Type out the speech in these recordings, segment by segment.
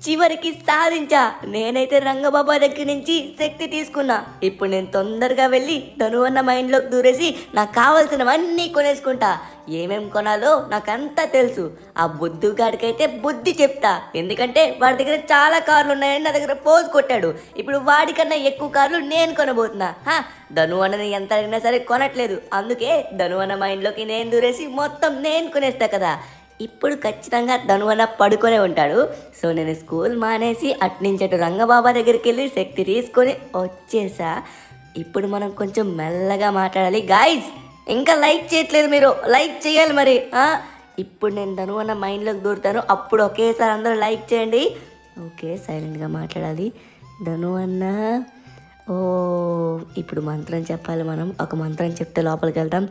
చివరికి సాధించా నేనైతే రంగబాబా దగ్గర నుంచి శక్తి తీసుకున్నా ఇప్పుడు నేను తొందరగా వెళ్ళి ధను అన్న మైండ్లోకి దూరేసి నాకు కావాల్సినవన్నీ కొనేసుకుంటా ఏమేం కొనాలో నాకంతా తెలుసు ఆ బుద్ధు గాడికైతే బుద్ధి చెప్తా ఎందుకంటే వాడి దగ్గర చాలా కార్లు ఉన్నాయని నా దగ్గర పోజ్ కొట్టాడు ఇప్పుడు వాడికన్నా ఎక్కువ కార్లు నేను కొనబోతున్నా హా, ధను అన్నని ఎంత అడిగినా సరే కొనట్లేదు అందుకే ధను అన్న మైండ్లోకి నేను దూరేసి మొత్తం నేను కొనేస్తా కదా ఇప్పుడు ఖచ్చితంగా ధనువన పడుకొనే ఉంటాడు సో నేను స్కూల్ మానేసి అట్నుంచి అటు రంగబాబా దగ్గరికి వెళ్ళి శక్తి తీసుకొని వచ్చేసా ఇప్పుడు మనం కొంచెం మెల్లగా మాట్లాడాలి గాయస్ ఇంకా లైక్ చేయట్లేదు మీరు లైక్ చేయాలి మరి ఆ? ఇప్పుడు నేను ధనువన్న మైండ్లోకి దూరుతాను అప్పుడు ఒకేసారి అందరూ లైక్ చేయండి ఓకే సైలెంట్గా మాట్లాడాలి ధను అన్న ఓ ఇప్పుడు మంత్రం చెప్పాలి మనం ఒక మంత్రం చెప్తే లోపలికి వెళ్తాం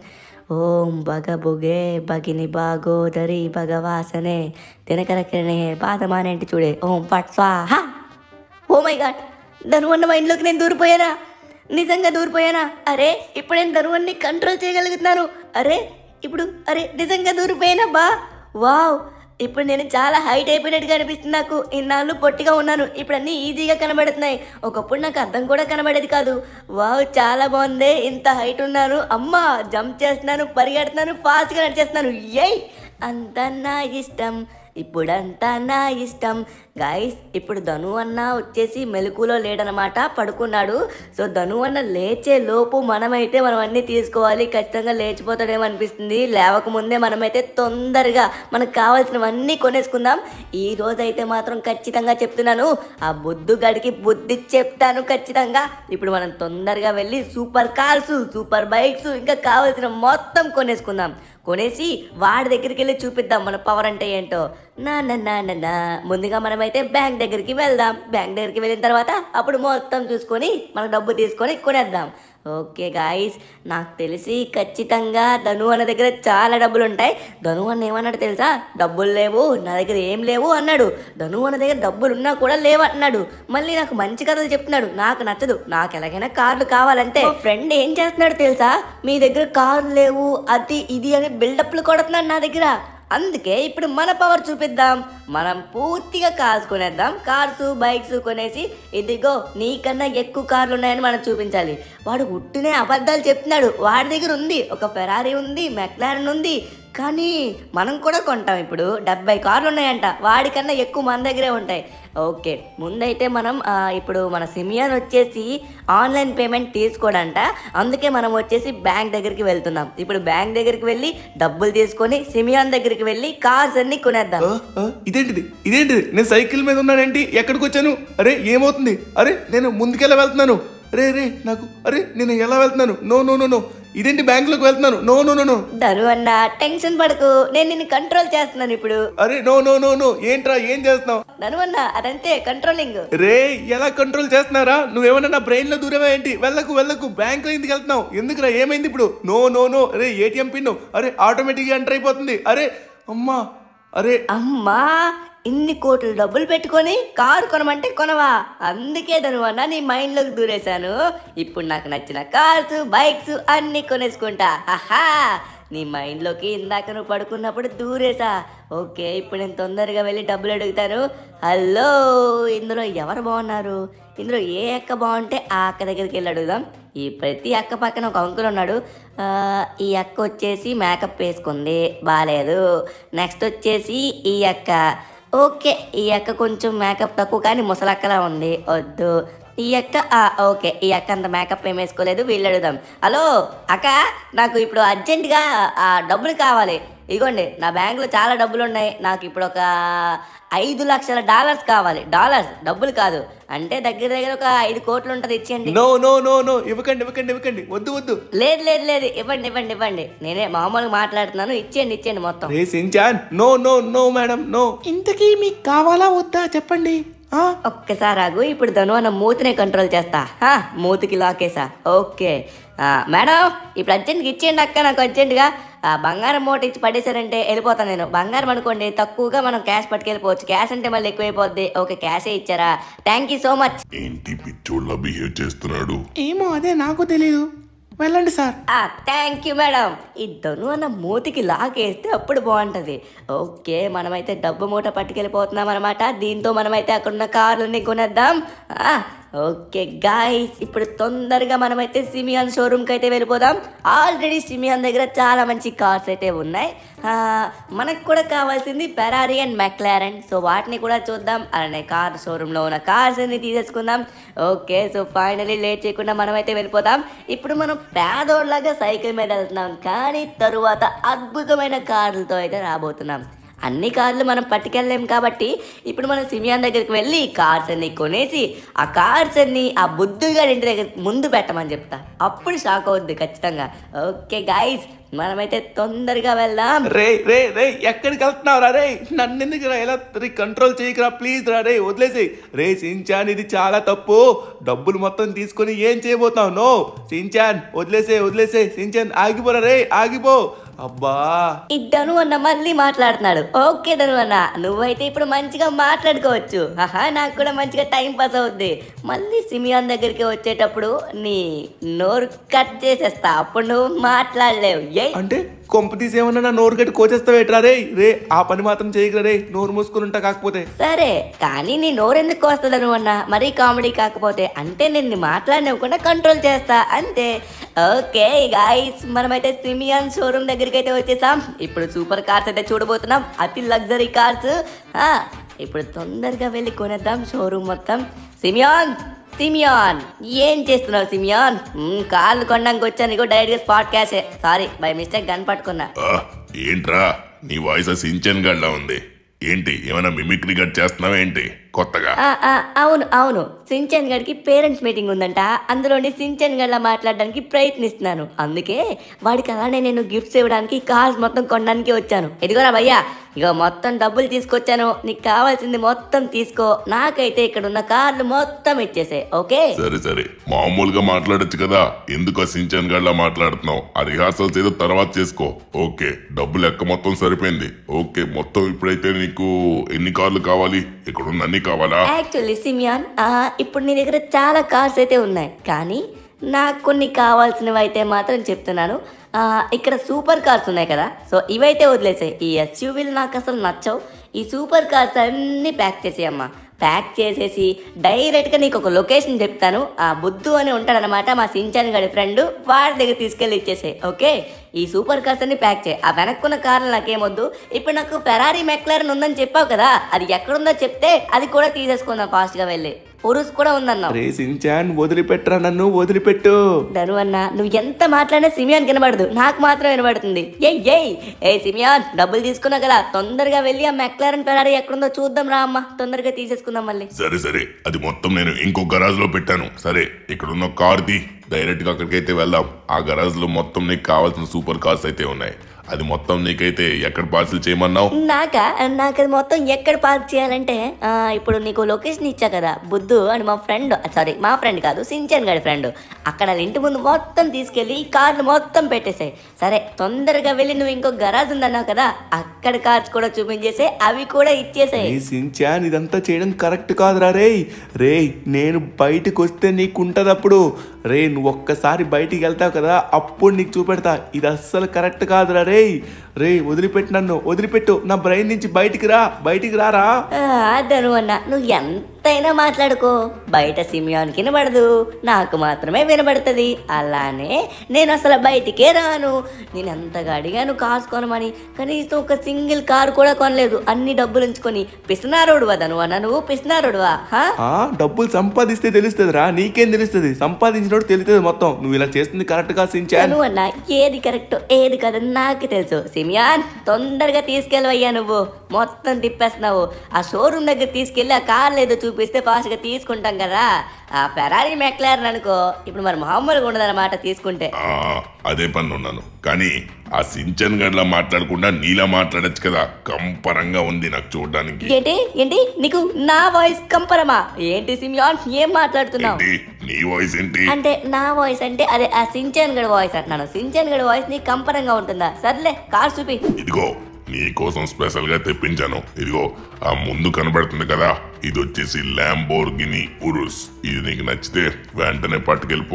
ఓం బగ బుగే భగిని బాగోదరి భగవాసనే దినకర కిరణే పాదమానేంటి చూడే ఓం పట్ స్వాహ ఓ మై గాడ్ ధనువన్న మైండ్లోకి నేను దూరిపోయానా నిజంగా దూరిపోయానా అరే ఇప్పుడు నేను ధనువన్ని కంట్రోల్ చేయగలుగుతున్నాను అరే ఇప్పుడు అరే నిజంగా దూరిపోయానా బా వావ్ ఇప్పుడు నేను చాలా హైట్ అయిపోయినట్టుగా అనిపిస్తుంది నాకు ఇన్నాళ్ళు పొట్టిగా ఉన్నాను ఇప్పుడు అన్నీ ఈజీగా కనబడుతున్నాయి ఒకప్పుడు నాకు అర్థం కూడా కనబడేది కాదు వావ్ చాలా బాగుంది ఇంత హైట్ ఉన్నాను అమ్మా జంప్ చేస్తున్నాను పరిగెడుతున్నాను ఫాస్ట్గా నడిచేస్తున్నాను ఏయ్ అంతా నా ఇష్టం ఇప్పుడంతా నా ఇష్టం గాయస్ ఇప్పుడు ధను అన్న వచ్చేసి మెలకులో లేడనమాట పడుకున్నాడు సో ధను అన్న లేచే లోపు మనమైతే మనం అన్నీ తీసుకోవాలి ఖచ్చితంగా లేచిపోతాడేమో అనిపిస్తుంది లేవకముందే మనమైతే తొందరగా మనకు కావాల్సినవన్నీ కొనేసుకుందాం ఈ రోజైతే మాత్రం ఖచ్చితంగా చెప్తున్నాను ఆ బుద్ధు గడికి బుద్ధి చెప్తాను ఖచ్చితంగా ఇప్పుడు మనం తొందరగా వెళ్ళి సూపర్ కార్స్ సూపర్ బైక్స్ ఇంకా కావాల్సిన మొత్తం కొనేసుకుందాం కొనేసి వాడి దగ్గరికి వెళ్ళి చూపిద్దాం మన పవర్ అంటే ఏంటో నా నా నా నా నా ముందుగా మనమైతే బ్యాంక్ దగ్గరికి వెళ్దాం బ్యాంక్ దగ్గరికి వెళ్ళిన తర్వాత అప్పుడు మొత్తం చూసుకొని మన డబ్బు తీసుకొని కొనేద్దాం ఓకే గాయస్ నాకు తెలిసి ఖచ్చితంగా ధను అన్న దగ్గర చాలా డబ్బులు ఉంటాయి ధను అన్న ఏమన్నాడు తెలుసా డబ్బులు లేవు నా దగ్గర ఏం లేవు అన్నాడు ధను అన్న దగ్గర డబ్బులు ఉన్నా కూడా లేవు అన్నాడు మళ్ళీ నాకు మంచి కథలు చెప్తున్నాడు నాకు నచ్చదు నాకు ఎలాగైనా కార్లు కావాలంటే ఫ్రెండ్ ఏం చేస్తున్నాడు తెలుసా మీ దగ్గర కార్లు లేవు అది ఇది అని బిల్డప్లు కొడుతున్నాడు నా దగ్గర అందుకే ఇప్పుడు మన పవర్ చూపిద్దాం మనం పూర్తిగా కార్స్ కొనేద్దాం కార్స్ బైక్స్ కొనేసి ఇదిగో నీకన్నా ఎక్కువ కార్లు ఉన్నాయని మనం చూపించాలి వాడు ఉట్టినే అబద్ధాలు చెప్తున్నాడు వాడి దగ్గర ఉంది ఒక ఫెరారీ ఉంది మెక్లారన్ ఉంది కానీ మనం కూడా కొంటాం ఇప్పుడు డెబ్బై కార్లు ఉన్నాయంట వాడికన్నా ఎక్కువ మన దగ్గరే ఉంటాయి ఓకే ముందైతే మనం ఆ, ఇప్పుడు మన సిమియాన్ వచ్చేసి ఆన్లైన్ పేమెంట్ తీసుకోడంట అందుకే మనం వచ్చేసి బ్యాంక్ దగ్గరికి వెళ్తున్నాం ఇప్పుడు బ్యాంక్ దగ్గరికి వెళ్ళి డబ్బులు తీసుకొని సిమియాన్ దగ్గరికి వెళ్ళి కార్స్ అన్ని కొనేద్దాం ఆ, ఆ, ఇదేంటిది ఇదేంటిది నేను సైకిల్ మీద ఉన్నానేంటి ఎక్కడికి వచ్చాను అరే ఏమవుతుంది అరే నేను ముందుకెలా వెళ్తున్నాను అరే రే నాకు అరే నేను ఎలా వెళ్తున్నాను నో నో నో నో ఇదేంటి బ్యాంకులోకి వెళ్తున్నాను no no no no Dhanu అన్న టెన్షన్ పడకు నేను నిన్ను కంట్రోల్ చేస్తున్నాను ఇప్పుడు అరే నో నో నో నో ఏంట్రా ఏం చేస్తున్నావు ధను అన్న అదంతే కంట్రోలింగ్ రే ఎలా కంట్రోల్ చేస్తున్నారా నువ్వేమన్నా నా బ్రెయిన్ లో దూరమా ఏంటి వెళ్ళకు వెళ్ళకు బ్యాంక్ లో ఎందుకు వెళ్తున్నావు ఎందుకురా ఏమైంది ఇప్పుడు నో నో నో అరే ఏటీఎం పిన్ అరే ఆటోమేటిక్ గా ఎంటర్ అయిపోతుంది అరే అమ్మా అరే అమ్మా ఇన్ని కోట్లు డబ్బులు పెట్టుకొని కారు కొనమంటే కొనవా అందుకే ధను అన్న నీ మైండ్లోకి దూరేశాను ఇప్పుడు నాకు నచ్చిన కార్స్ బైక్స్ అన్నీ కొనేసుకుంటా హహా నీ మైండ్లోకి ఇందాక నువ్వు పడుకున్నప్పుడు దూరేసా ఓకే ఇప్పుడు నేను తొందరగా వెళ్ళి డబ్బులు అడుగుతాను హలో ఇందులో ఎవరు బాగున్నారు ఇందులో ఏ అక్క బాగుంటే ఆ అక్క దగ్గరికి వెళ్ళి అడుగుదాం ఈ ప్రతి అక్క పక్కన ఒక అంకుల్ ఉన్నాడు ఆ, ఈ అక్క వచ్చేసి మేకప్ వేసుకుంది బాగాలేదు నెక్స్ట్ వచ్చేసి ఈ అక్క ఓకే ఈ అక్క కొంచెం మేకప్ తక్కువ కానీ ముసలక్కలా ఉంది వద్దు ఈ అక్క ఆ, ఓకే ఈ అక్క అంత మేకప్ ఏం వేసుకోలేదు వీళ్ళు అడుగుదాం హలో అక్క నాకు ఇప్పుడు అర్జెంటుగా ఆ డబ్బులు కావాలి ఇగోండి నా బ్యాంకులో చాలా డబ్బులు ఉన్నాయి నాకు ఇప్పుడు ఒక ఐదు లక్షల డాలర్స్ కావాలి డాలర్స్ డబ్బులు కాదు అంటే దగ్గర దగ్గర ఒక ఐదు కోట్లు ఉంటుంది ఇచ్చేయండి నో నో నో నో ఇవ్వకండి ఇవ్వకండి ఇవ్వకండి వద్దు వద్దు లేదు లేదు లేదు ఇవ్వండి ఇవ్వండి ఇవ్వండి నేనే మామూలుగా మాట్లాడుతున్నాను ఇచ్చేయండి ఇచ్చేయండి మొత్తం రే Shinchan no no no madam no ఇంతకీ మీకు కావాలా వద్దా చెప్పండి ఆ ఒక్కసారి ఆగు ఇప్పుడు ధను అన్న మూతినే కంట్రోల్ చేస్తా హా, మూతికి లాకేసా ఓకే ఆ, మేడం ఇప్పుడు అర్జెంట్గా ఇచ్చేయండి అక్క నాకు అర్జెంటుగా ఆ, బంగారం మూట ఇచ్చి పడేశారంటే వెళ్ళిపోతాను నేను బంగారం అనుకోండి తక్కువగా మనం క్యాష్ పట్టుకెళ్ళిపోవచ్చు క్యాష్ అంటే మళ్ళీ ఎక్కువైపోద్ది ఓకే క్యాషే ఇచ్చారా థ్యాంక్ యూ సో మచ్ ఏంటి పిచ్చోళ్ళ బిహేవ్ చేస్తున్నాడు ఏమో అదే నాకు తెలీదు వెళ్ళండి సార్ థ్యాంక్ యూ మేడం ఈ ధను అన్న మూతికి లాగేస్తే అప్పుడు బాగుంటది ఓకే మనమైతే డబ్బు మూట పట్టుకెళ్ళిపోతున్నాం అనమాట దీంతో మనమైతే అక్కడ ఉన్న కార్లని కొనేద్దాం ఆ, ఓకే గాయస్ ఇప్పుడు తొందరగా మనమైతే సిమియాన్ షోరూమ్కి అయితే వెళ్ళిపోదాం ఆల్రెడీ సిమియాన్ దగ్గర చాలా మంచి కార్స్ అయితే ఉన్నాయి ఆ, మనకు కూడా కావాల్సింది ఫెరారీ అండ్ మెక్లారన్ సో వాటిని కూడా చూద్దాం అలానే కార్ షోరూంలో ఉన్న కార్స్ అన్ని తీసేసుకుందాం ఓకే సో ఫైనలీ లేట్ చేయకుండా మనమైతే వెళ్ళిపోతాం ఇప్పుడు మనం పేదోళ్ళగా సైకిల్ మీద వెళ్తున్నాం కానీ తరువాత అద్భుతమైన కార్లతో అయితే రాబోతున్నాం అన్ని కార్లు మనం పట్టుకెళ్ళలేం కాబట్టి ఇప్పుడు మనం సిమియాన్ దగ్గరికి వెళ్ళి కార్స్ అన్ని కొనేసి ఆ కార్స్ అన్ని ఆ బుద్ధుగా ఇంటి దగ్గర ముందు పెట్టమని చెప్తా అప్పుడు షాక్ అవుద్ది ఖచ్చితంగా ఓకే గాయస్ మనమైతే తొందరగా వెళ్దాం రే రే రే ఎక్కడికి వెళ్తున్నావు రా రే నన్ను ఎందుకు రా ఎలా రే కంట్రోల్ చేయకరా ప్లీజ్ రా రే వదిలేసి రే సించాన్ ఇది చాలా తప్పు డబ్బులు మొత్తం తీసుకొని ఏం చేయబోతావు నో సించాన్ వదిలేసే వదిలేసే సించాన్ ఆగిపోరా రే ఆగిపో అబ్బా ఈ ధను అన్న మళ్ళీ మాట్లాడుతున్నాడు ఓకే ధను అన్న నువ్వైతే ఇప్పుడు మంచిగా మాట్లాడుకోవచ్చు ఆహా నాకు కూడా మంచిగా టైం పాస్ అవుద్ది మళ్ళీ సిమియాన్ దగ్గరికి వచ్చేటప్పుడు నీ నోరు కట్ చేసేస్తా అప్పుడు నువ్వు మాట్లాడలేవు ఏ అంటే కొంప తీసి ఏమన్నా నా నోరు కట్టి కోచేస్తావేట్రా రే రే ఆ పని మాత్రం చేయకరా రే నోరు మూసుకుని ఉంటా కాకపోతే సరే కానీ నీ నోరెందుకు వస్తుందను అన్న మరీ కామెడీ కాకపోతే అంటే నేను మాట్లాడినవ్వకుండా కంట్రోల్ చేస్తా అంతే ఓకే గాయస్ మనమైతే సిమియాన్ షోరూమ్ దగ్గరికి అయితే వచ్చేసాం ఇప్పుడు సూపర్ కార్స్ అయితే చూడబోతున్నాం అతి లగ్జరీ కార్స్ ఇప్పుడు తొందరగా వెళ్ళి కొనేద్దాం షోరూమ్ మొత్తం సిమియాన్ సిమియాన్ ఏం చేస్తున్నావు సిమియాన్ మ్మ్, కార్లు కొనడానికి వచ్చా నీకు డైరెక్ట్గా స్పాట్ క్యాషే సారీ బై మిస్టేక్ గన్ పట్టుకున్నా ఆ, ఏంట్రా నీ వాయిస్ సించన్ గడ్లా ఉంది ఏంటి ఏమైనా మిమిక్రీ గడ్ చేస్తున్నావా ఏంటి కొత్తగా ఆ, ఆ, అవును అవును సించన్ గడికి పేరెంట్స్ మీటింగ్ ఉందంట అందులోని సించన్ గడ్లా మాట్లాడడానికి ప్రయత్నిస్తున్నాను అందుకే వాడికి అలానే నేను గిఫ్ట్స్ ఇవ్వడానికి కార్స్ మొత్తం కొనడానికి వచ్చాను ఇదిగోరా భయ్యా ఇగో మొత్తం డబ్బులు తీసుకొచ్చాను నీకు కావాల్సింది మొత్తం తీసుకో నాకైతే ఇక్కడ ఉన్న కార్లు మొత్తం ఇచ్చేసే ఓకే సరే సరే మామూలుగా మాట్లాడొచ్చు కదా ఎందుకు సించన్ గడ్లా మాట్లాడుతున్నావు ఆ రిహార్సల్స్ ఏదో తర్వాత చేసుకో ఓకే డబ్బు లెక్క మొత్తం సరిపోయింది ఓకే మొత్తం ఇప్పుడైతే నీకు ఎన్ని కార్లు కావాలి ఇక్కడ ఉన్న అన్ని కావాలా యాక్చువల్లీ సిమియాన్ ఆ, ఇప్పుడు నీ దగ్గర చాలా కార్స్ అయితే ఉన్నాయి కానీ నాకు కొన్ని కావాల్సినవి అయితే మాత్రం చెప్తున్నాను ఆ, ఇక్కడ సూపర్ కార్స్ ఉన్నాయి కదా సో ఇవైతే వదిలేసాయి ఈ ఎస్యూవీలు నాకు అసలు నచ్చవు ఈ సూపర్ కార్స్ అన్నీ ప్యాక్ చేసేయమ్మా ప్యాక్ చేసేసి డైరెక్ట్గా నీకు ఒక లొకేషన్ చెప్తాను ఆ బుద్ధు అని ఉంటాడనమాట మా సించాన్ గడి ఫ్రెండ్ వాడి దగ్గర తీసుకెళ్ళి ఇచ్చేసాయి ఓకే ఈ సూపర్ కార్స్ అన్ని ప్యాక్ చేయి ఆ వెనక్కున్న కార్లు నాకేమొద్దు ఇప్పుడు నాకు ఫెరారీ మెక్లరన్ ఉందని చెప్పావు కదా అది ఎక్కడుందో చెప్తే అది కూడా తీసేసుకుందాం ఫాస్ట్గా వెళ్ళి ఉరుస్ కూడా ఉందన్నావు రే సించాన్ వదిలిపెట్టరా నన్ను వదిలిపెట్టు ధను అన్న నువ్వు ఎంత మాట్లాడినా సిమియాన్ కనబడదు నాకు మాత్రం వినబడుతుంది ఏయ్ ఏయ్ ఏ సిమియాన్ డబ్బులు తీసుకున్నావు కదా తొందరగా వెళ్ళి ఆ మెక్లారన్ ఫెరారీ ఎక్కడుందో చూద్దాం రా అమ్మ తొందరగా తీసేసుకుందాం మళ్ళీ సరే సరే అది మొత్తం నేను ఇంకో గరాజ్ లో పెట్టాను సరే ఇక్కడ ఉన్న కార్ ది డైరెక్ట్ గా అక్కడికైతే వెళ్దాం ఆ గరాజ్ లో మొత్తం నీకు కావాల్సిన సూపర్ కార్స్ అయితే ఉన్నాయి అది మొత్తం నీకైతే ఎక్కడ పార్సిల్ చేయమన్నావు నాకా నాకు అది మొత్తం ఎక్కడ పార్క్ చేయాలంటే ఆ, ఇప్పుడు నీకు లొకేషన్ ఇచ్చా కదా బుద్ధు అని మా ఫ్రెండ్ సారీ మా ఫ్రెండ్ కాదు సించన్ గడి ఫ్రెండ్ అక్కడ వాళ్ళ ఇంటి ముందు మొత్తం తీసుకెళ్ళి ఈ కార్లు మొత్తం పెట్టేసాయి సరే తొందరగా వెళ్ళి నువ్వు ఇంకో గరాజ్ ఉందన్నావు కదా అక్కడ కార్స్ కూడా చూపించేసే అవి కూడా ఇచ్చేసాయి రే సించాన్ ఇదంతా చేయడం కరెక్ట్ కాదురా రే రే నేను బయటకు వస్తే నీకు ఉంటది అప్పుడు రే నువ్వు ఒక్కసారి బయటికి వెళ్తావు కదా అప్పుడు నీకు చూపెడతా ఇది అస్సలు కరెక్ట్ కాదురా రే రే వదిలిపెట్టు నన్ను వదిలిపెట్టు నా బ్రెయిన్ నుంచి బయటికి రా బయటికి రారా అదను అన్న నువ్వు ఎంతైనా మాట్లాడుకో బయట సిమియానికి వినబడదు నాకు మాత్రమే వినబడుతుంది అలానే నేను అసలు బయటికే రాను నేను ఎంతగా అడిగాను కాసు కొనమని కనీసం ఒక సింగిల్ కారు కూడా కొనలేదు అన్ని డబ్బులు ఉంచుకొని పిసినారోడు వదను అన్న నువ్వు పిసినారోడువా హా ఆ డబ్బులు సంపాదిస్తే తెలుస్తుంది రా నీకేం తెలుస్తుంది సంపాదించినోడు తెలుస్తుంది మొత్తం నువ్వు ఇలా చేస్తుంది కరెక్ట్ గా సించాన్ నువ్వు అన్న ఏది కరెక్ట్ ఏది కదా నాకు తెలుసు సిమియాన్ తొందరగా తీసుకెళ్ళవయ్యా నువ్వు మొత్తం తిప్పేస్తున్నావు ఆ షోరూమ్ దగ్గర తీసుకెళ్ళి ఆ కార్లు ఏదో చూపిస్తే ఫాస్ట్గా తీసుకుంటాం కదా ఆ ఫెరారీ మెక్లారన్ అనుకో ఇప్పుడు మరి మామూలుగా ఉండదన్నమాట తీసుకుంటే ఆ, అదే పని ఉన్నాను కానీ ఆ సించన్ గడ్లా మాట్లాడకుండా నీలా మాట్లాడొచ్చు కదా కంపరంగా ఉంది నాకు చూడడానికి ఏంటి ఏంటి నీకు నా వాయిస్ కంపరమా ఏంటి సిమియాన్ ఏం మాట్లాడుతున్నావు ఏంటి నీ వాయిస్ ఏంటి అంటే నా వాయిస్ అంటే అదే ఆ సించన్ గడి వాయిస్ అంటున్నాను సించన్ గడి వాయిస్ నీకు కంపరంగా ఉంటుందా సర్లే కార్ చూపి ఇదిగో నీ కోసం స్పెషల్ గా తెప్పించాను ఇదిగో ఆ ముందు కనబడుతుంది కదా ఇది వచ్చేసి ల్యాంబోర్గిని ఉరుస్ ఇది నీకు నచ్చితే వెంటనే పట్టుకెళ్ళిపో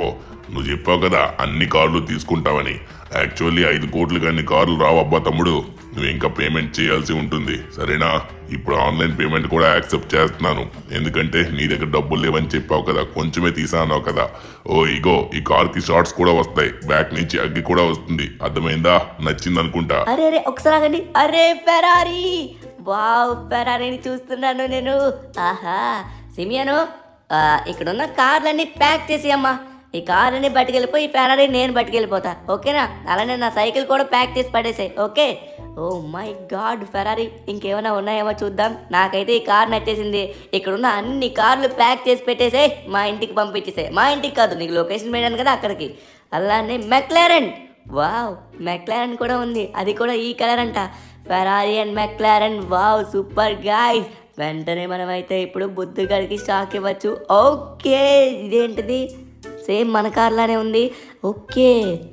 నువ్వు చెప్పావు కదా అన్ని కార్లు తీసుకుంటావని యాక్చువల్లీ ఐదు కోట్లకి అన్ని కార్లు రావబ్బా తమ్ముడు నువ్వు ఇంకా పేమెంట్ చేయాల్సి ఉంటుంది సరేనా ఇప్పుడు ఆన్లైన్ పేమెంట్ కూడా యాక్సెప్ట్ చేస్తున్నాను ఎందుకంటే నీ దగ్గర డబ్బులు లేవని చెప్పావు కదా కొంచెమే తీసానావు కదా ఓ ఇగో ఈ కార్ కి షార్ట్స్ కూడా వస్తాయి బ్యాక్ నుంచి అగ్గి కూడా వస్తుంది అర్థమైందా నచ్చింది అనుకుంటా అరే అరే ఒకసారి ఆగండి అరే ఫెరారీ వావ్ ఫెరారీని చూస్తున్నాను నేను ఆహా సిమియాను ఆ, ఇక్కడున్న కార్లన్నీ ప్యాక్ చేసి అమ్మా ఈ కార్లన్నీ పట్టుకెళ్ళిపోయి ఈ ఫెరారీ నేను పట్టుకెళ్ళిపోతా ఓకేనా అలానే నా సైకిల్ కూడా ప్యాక్ చేసి పడేసాయి okay oh my god Ferrari ఇంకేమైనా ఉన్నాయేమో చూద్దాం నాకైతే ఈ కార్ నచ్చేసింది ఇక్కడున్న అన్ని కార్లు ప్యాక్ చేసి పెట్టేసే మా ఇంటికి పంపించేసే మా ఇంటికి కాదు నీకు లొకేషన్ పెట్టాను కదా అక్కడికి అలానే మెక్లారెన్ వావ్ మెక్లారన్ కూడా ఉంది అది కూడా ఈ కలర్ అంట Ferrari and McLaren wow super guys వెంటనే మనమైతే ఇప్పుడు బుద్ధు గారికి షాక్ ఇవ్వచ్చు ఓకే ఇదేంటిది సేమ్ మన కార్లానే ఉంది okay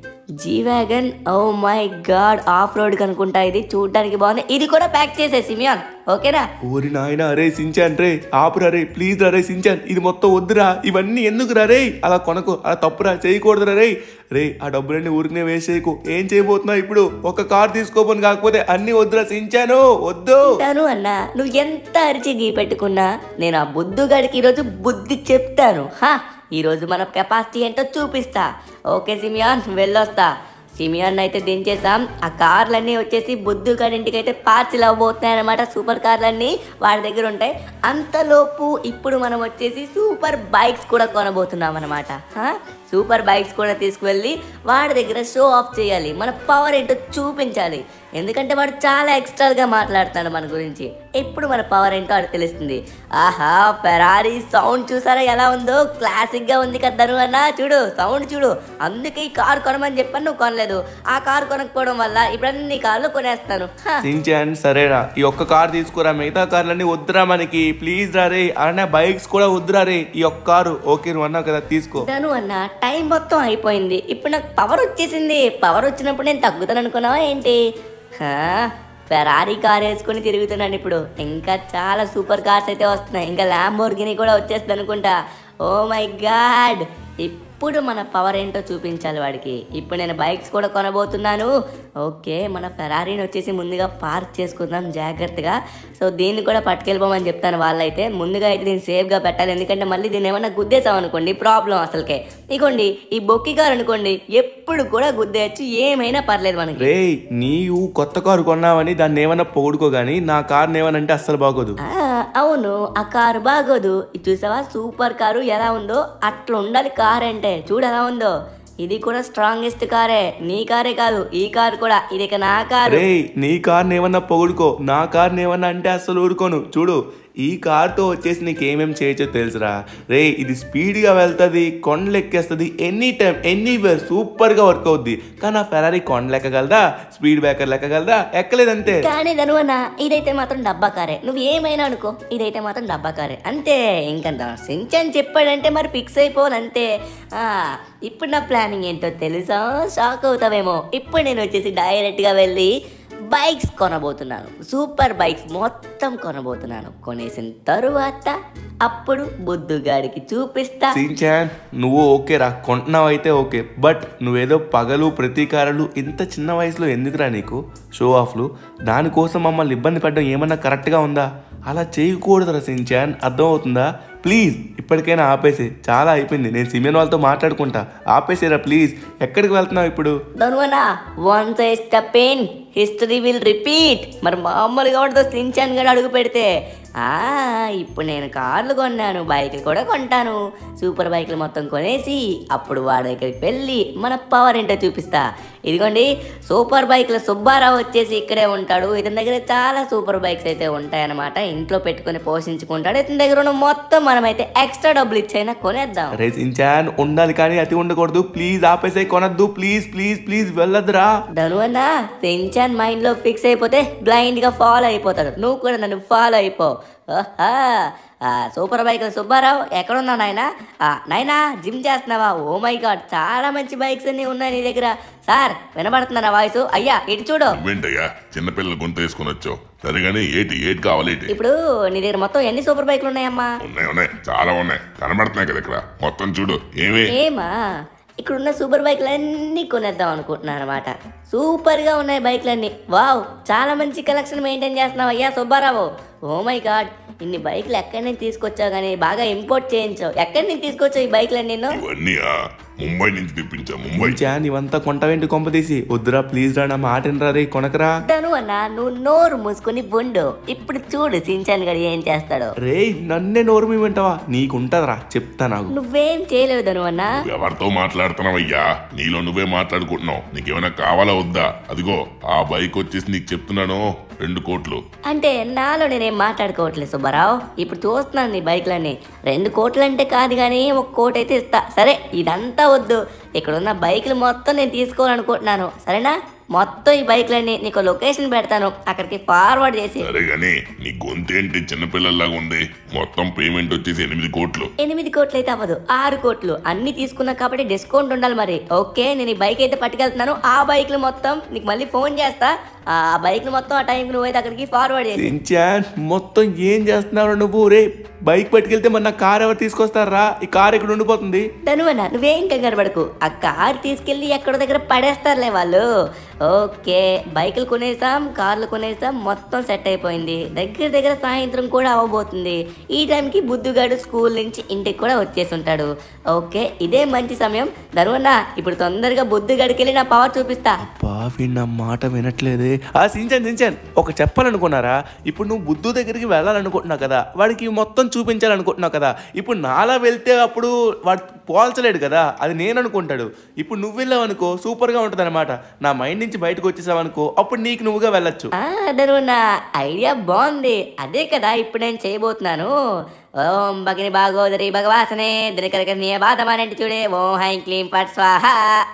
G wagon oh my god off road అనుకుంటా ఇది చూడడానికి బాగుంది ఇది కూడా ప్యాక్ చేసే సిమియాన్ ఓకేనా ఓరి నాయన అరే సించాన్ రే ఆపురా రే ప్లీజ్ రా రే సించాన్ ఇది మొత్తం వద్దురా ఇవన్నీ ఎందుకు రా రే అలా కొనకు అలా తప్పురా చేయకూడదురా రే రే ఆ డబ్బులన్నీ ఊరికనే వేస్ట్ చేయకు ఏం చేయబోతున్నావు ఇప్పుడు ఒక కార్ తీసుకోపోను కాకపోతే అన్ని వద్దురా సించాను వద్దు చెప్తాను అన్న నువ్వు ఎంత అరిచి గీ పెట్టుకున్నా నేను ఆ బుద్ధుగాడికి ఈరోజు బుద్ధి చెప్తాను హా ఈరోజు మన కెపాసిటీ ఏంటో చూపిస్తా ఓకే సిమియాన్ వెళ్ళొస్తా సిమియాన్ అయితే దించేసాం ఆ కార్లన్నీ వచ్చేసి బుద్ధు గారి ఇంటికి అయితే పార్సిల్ అవ్వబోతున్నాయి అనమాట సూపర్ కార్లన్నీ వాడి దగ్గర ఉంటాయి అంతలోపు ఇప్పుడు మనం వచ్చేసి సూపర్ బైక్స్ కూడా కొనబోతున్నాం అనమాట సూపర్ బైక్స్ కూడా తీసుకువెళ్ళి వాడి దగ్గర షో ఆఫ్ చేయాలి మన పవర్ ఏంటో చూపించాలి ఎందుకంటే వాడు చాలా ఎక్స్ట్రాగా మాట్లాడుతున్నాడు మన గురించి ఇప్పుడు మన పవర్ ఏంటో అది తెలుస్తుంది ఆహా ఫెరారీ సౌండ్ చూసారా ఎలా ఉందో క్లాసిక్ గా ఉంది కదా ధను అన్న చూడు సౌండ్ చూడు అందుకే ఈ కార్ కొనమని చెప్పాను నువ్వు కొనలేదు ఆ కార్ కొనకపోవడం వల్ల ఇప్పుడు అన్ని కార్లు కొనేస్తాను హ. సించాన్ సరేరా ఈ ఒక్క కార్ తీసుకురా మిగతా కార్లన్నీ వద్దురా మనకి ప్లీజ్ రా రే అలానే బైక్స్ కూడా వద్దురా రే ఈ ఒక్క కారు ఓకే నువ్వు అన్నావు కదా తీసుకో ధను అన్న టైం మొత్తం అయిపోయింది ఇప్పుడు నాకు పవర్ వచ్చేసింది పవర్ వచ్చినప్పుడు నేను తగ్గుతాను అనుకున్నావా ఏంటి హా, ఫెరారీ కార్ వేసుకొని తిరుగుతున్నాను ఇప్పుడు ఇంకా చాలా సూపర్ కార్స్ అయితే వస్తున్నాయి ఇంకా ల్యాంబోర్గిని కూడా వచ్చేస్తుంది అనుకుంటా ఓ మై గాడ్ ఇప్పుడు మన పవర్ ఏంటో చూపించాలి వాడికి ఇప్పుడు నేను బైక్స్ కూడా కొనబోతున్నాను ఓకే మన ఫెరారీని వచ్చేసి ముందుగా పార్క్ చేసుకుందాం జాగ్రత్తగా సో దీన్ని కూడా పట్టుకెళ్ళిపోమని చెప్తాను వాళ్ళైతే ముందుగా అయితే దీన్ని సేఫ్గా పెట్టాలి ఎందుకంటే మళ్ళీ దీన్ని ఏమన్నా గుద్దేసాం అనుకోండి ప్రాబ్లం అసలుకే ఇగోండి ఈ బొక్కి కారు అనుకోండి ఎప్పుడు కూడా గుద్దేయచ్చు ఏమైనా పర్లేదు మనకి రే నీవు కొత్త కారు కొన్నావని దాన్ని ఏమన్నా పొగుడుకో గానీ నా కార్ని ఏమన్నా అంటే అస్సలు బాగోదు ఆ, అవును ఆ కారు బాగోదు ఇది చూసావా సూపర్ కారు ఎలా ఉందో అట్లా ఉండాలి కార్ అంటే చూడు ఎలా ఉందో ఇది కూడా స్ట్రాంగెస్ట్ కారే నీ కారే కాదు ఈ కారు కూడా ఇది ఇక నా కారు రే నీ కార్ని ఏమన్నా పొగుడుకో నా కార్ని ఏమన్నా అంటే అస్సలు ఊరుకోను చూడు ఈ కార్తో వచ్చేసి నీకు ఏమేం చేయొచ్చో తెలుసురా రే ఇది స్పీడ్గా వెళ్తుంది కొండలు ఎక్కేస్తుంది ఎనీ టైం ఎనీవేర్ సూపర్గా వర్క్ అవుద్ది కానీ ఆ ఫెరారీ కొండలు ఎక్కగలదా స్పీడ్ బ్రేకర్ ఎక్కగలదా ఎక్కలేదంతే కానీ ధనువన్న ఇదైతే మాత్రం డబ్బా కారే నువ్వు ఏమైనా అనుకో ఇదైతే మాత్రం డబ్బా కారే అంతే ఇంకంత సించని చెప్పాడంటే మరి ఫిక్స్ అయిపోవాలి అంతే ఆ, ఇప్పుడు నా ప్లానింగ్ ఏంటో తెలుసా షాక్ అవుతావేమో ఇప్పుడు నేను వచ్చేసి డైరెక్ట్గా వెళ్ళి బైక్స్ కొనబోతున్నాను సూపర్ బైక్స్ మొత్తం కొనబోతున్నాను కొనేసిన తరువాత అప్పుడు బుద్ధుగాడికి చూపిస్తా సించాన్ నువ్వు ఓకే రా కొంటున్నావు అయితే ఓకే బట్ నువ్వేదో పగలు ప్రతీకారాలు ఇంత చిన్న వయసులో ఎందుకురా నీకు షో ఆఫ్లు దానికోసం మమ్మల్ని ఇబ్బంది పెట్టడం ఏమన్నా కరెక్ట్గా ఉందా అలా చేయకూడదురా సించాన్ అర్థమవుతుందా ప్లీజ్ ఇప్పటికైనా ఆపేసి చాలా అయిపోయింది నేను సిమియన్ వాళ్ళతో మాట్లాడుకుంటా ఆపేసేరా ప్లీజ్ ఎక్కడికి వెళ్తున్నావు ఇప్పుడు ధనువనా once I step in history will repeat మరి మామూలుగా ఉండదు సించాన్ గడు అడుగు పెడితే ఆ ఇప్పుడు నేను కార్లు కొన్నాను బైకులు కూడా కొంటాను సూపర్ బైకులు మొత్తం కొనేసి అప్పుడు వాడి దగ్గరికి వెళ్ళి మన పవర్ ఏంటో చూపిస్తా ఇదిగోండి సూపర్ బైక్ల సుబ్బారావు వచ్చేసి ఇక్కడే ఉంటాడు ఇతని దగ్గర చాలా సూపర్ బైక్స్ అయితే ఉంటాయన్నమాట ఇంట్లో పెట్టుకొని పోషించుకుంటాడు ఇతని దగ్గర ఉన్న మొత్తం మనమైతే ఎక్స్ట్రా డబ్బులు ఇచ్చైనా కొనేద్దాం రే సించాన్ ఉండాలి కానీ అతి ఉండకూడదు ప్లీజ్ ఆపేసే కొనద్దు ప్లీజ్ ప్లీజ్ ప్లీజ్ వెళ్ళొద్దురా ధనువన్న సించాన్ మైండ్ లో ఫిక్స్ అయిపోతే బ్లైండ్ గా ఫాలో అయిపోతాడు నువ్వు కూడా నన్ను ఫాలో అయిపో ఆహా, ఆ, సూపర్ బైక్ సుబ్బారావు ఎక్కడున్నావు నాయనా ఆ, నాయనా జిమ్ చేస్తున్నావా ఓ మై గాడ్ చాలా మంచి బైక్స్ అన్ని ఉన్నాయి నీ దగ్గర సార్ వినబడుతుందా నా వాయిస్ అయ్యా ఇటు చూడు నువ్వేంటయ్యా చిన్నపిల్లలు గొంతు వేసుకొని వచ్చావు సరే కానీ ఏటి ఏటి కావాలి ఏటి ఇప్పుడు నీ దగ్గర మొత్తం ఎన్ని సూపర్ బైక్లు ఉన్నాయమ్మా ఉన్నాయి ఉన్నాయి చాలా ఉన్నాయి కనబడుతున్నాయి కదా ఇక్కడ మొత్తం చూడు ఏమి ఏమా ఇక్కడున్న సూపర్ బైక్లు అన్నీ కొనేద్దాం అనుకుంటున్నాను అనమాట సూపర్గా ఉన్నాయి బైక్లన్నీ వావ్ చాలా మంచి కలెక్షన్ మెయింటైన్ చేస్తున్నావు అయ్యా సుబ్బారావు ఓ మై గాడ్ ఇన్ని బైక్లు ఎక్కడి నుంచి తీసుకొచ్చావు కానీ బాగా ఇంపోర్ట్ చేయించావు ఎక్కడి నుంచి తీసుకొచ్చావు ఈ బైక్లన్నీ నిన్ను ఇవన్నీ ఆ, ముంబై నుంచి తెప్పించా ముంబై చా నీవంతా కొంటవేంటి కొంపదీసి వద్దురా ప్లీజ్ రా నా మాట వినరా రే కొనకరా ధను అన్న నువ్వు నోరు మూసుకొని బొండు ఇప్పుడు చూడు సించాన్ గడి ఏం చేస్తాడో రే నన్నే నోరు మీ వింటావా నీకుంటదరా చెప్తా నాకు నువ్వేం చేయలేవు ధను అన్న నువ్వు ఎవరితో మాట్లాడుతున్నావయ్యా నీలో నువ్వే మాట్లాడుకుంటున్నావు నీకేమైనా కావాలా వద్దా అదిగో ఆ బైక్ వచ్చేసి నీకు చెప్తున్నాను రెండు కోట్లు అంటే నాలో నేనేం మాట్లాడుకోవట్లేదు సుబ్బారావు ఇప్పుడు చూస్తున్నాను నీ బైక్లన్నీ రెండు కోట్లు అంటే కాదు కానీ ఒక కోటి అయితే ఇస్తా సరే ఇదంతా వద్దు ఇక్కడ ఉన్న బైకులు మొత్తం నేను తీసుకోవాలనుకుంటున్నాను సరేనా మొత్తం ఈ బైక్లన్నీ నీకు లొకేషన్ పెడతాను అక్కడికి ఫార్వర్డ్ చేసి సరే గాని నీ గొంతేంటి చిన్నపిల్లల్లాగా ఉంది మొత్తం పేమెంట్ వచ్చేసి ఎనిమిది కోట్లు ఎనిమిది కోట్లు అయితే అవ్వదు ఆరు కోట్లు అన్ని తీసుకున్నా కాబట్టి డిస్కౌంట్ ఉండాలి మరి ఓకే నేను ఈ బైక్ అయితే పట్టుకెళ్తున్నాను ఆ బైక్లు మొత్తం నీకు మళ్ళీ ఫోన్ చేస్తా ఆ బైక్లు మొత్తం ఆ టైంకి నువ్వైతే అక్కడికి ఫార్వర్డ్ చేసి సించాన్ మొత్తం ఏం చేస్తున్నావు నువ్వు రే బైక్ పట్టుకెళ్తే మన కార్ ఎవరు తీసుకొస్తారా ఈ కార్ ఇక్కడ ఉండిపోతుంది ధనువన్న నువ్వేం కంగారు పడకు ఆ కార్ తీసుకెళ్ళి ఎక్కడో దగ్గర పడేస్తారులే వాళ్ళు ఓకే బైకులు కొనేసాం కార్లు కొనేసాం మొత్తం సెట్ అయిపోయింది దగ్గర దగ్గర సాయంత్రం కూడా అవ్వబోతుంది ఈ టైంకి బుద్ధుగాడు స్కూల్ నుంచి ఇంటికి కూడా వచ్చేసి ఉంటాడు ఓకే ఇదే మంచి సమయం ధనువన్న ఇప్పుడు తొందరగా బుద్ధుగాడికి వెళ్ళి నా పవర్ చూపిస్తా బావి నా మాట వినట్లేదే ఆ సించాన్ సించాన్ ఒక చెప్పాలనుకున్నారా ఇప్పుడు నువ్వు బుద్ధు దగ్గరికి వెళ్ళాలనుకుంటున్నావు కదా వాడికి మొత్తం చూపించాలనుకుంటున్నావు కదా ఇప్పుడు నాలా వెళ్తే అప్పుడు వాడు పోల్చలేడు కదా అది నేను అనుకుంటాడు ఇప్పుడు నువ్వు వెళ్ళావు అనుకో సూపర్గా ఉంటుంది అనమాట నా మైండ్ నుంచి బయటకు వచ్చేసావు అనుకో అప్పుడు నీకు నువ్వుగా వెళ్ళొచ్చు ఆ, ధనువన్న ఐడియా బాగుంది అదే కదా ఇప్పుడు నేను చేయబోతున్నాను ఓం భగిని భాగోదరి భగవాసనే దినకరకర్ణీయ బాధమానంటి చూడే ఓం హైం క్లీం పట్ స్వాహ